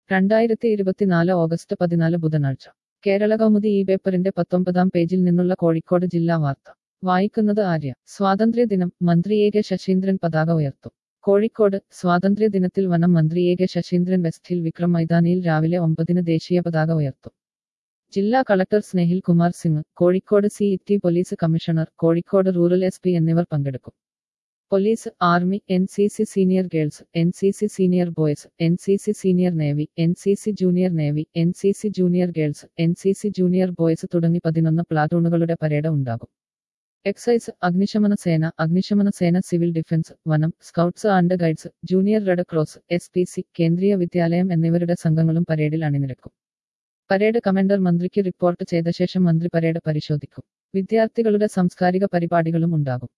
രണ്ടായിരത്തി ഇരുപത്തിനാല് ഓഗസ്റ്റ് പതിനാല് ബുധനാഴ്ച കേരള കൗമുദി ഈ പേപ്പറിന്റെ പത്തൊമ്പതാം പേജിൽ നിന്നുള്ള കോഴിക്കോട് ജില്ലാ വാർത്ത വായിക്കുന്നത് ആര്യ സ്വാതന്ത്ര്യദിനം മന്ത്രി എ കെ ശശീന്ദ്രൻ പതാക ഉയർത്തും കോഴിക്കോട് സ്വാതന്ത്ര്യദിനത്തിൽ വനം മന്ത്രി A K Saseendran West Hill Vikram മൈതാനിയിൽ രാവിലെ ഒമ്പതിന് ദേശീയ പതാക ഉയർത്തും ജില്ലാ collector Snehil Kumar Singh Kozhikode city police commissioner Kozhikode rural S P എന്നിവർ പങ്കെടുക്കും police army N C C senior girls N C C senior boys N C C senior navy N C C junior navy N C C junior girls N C C junior boys തുടങ്ങി പതിനൊന്ന് പ്ലാറ്റൂണുകളുടെ parade ഉണ്ടാകും excise അഗ്നിശമന സേന അഗ്നിശമന സേന civil defence വനം scouts and guides junior red cross S P C Kendriya Vidyalaya എന്നിവരുടെ സംഘങ്ങളും പരേഡിൽ അണിനിരക്കും പരേഡ് കമാൻഡർ മന്ത്രിക്ക് റിപ്പോർട്ട് ചെയ്ത ശേഷം മന്ത്രി പരേഡ് പരിശോധിക്കും വിദ്യാർത്ഥികളുടെ സാംസ്കാരിക പരിപാടികളും ഉണ്ടാകും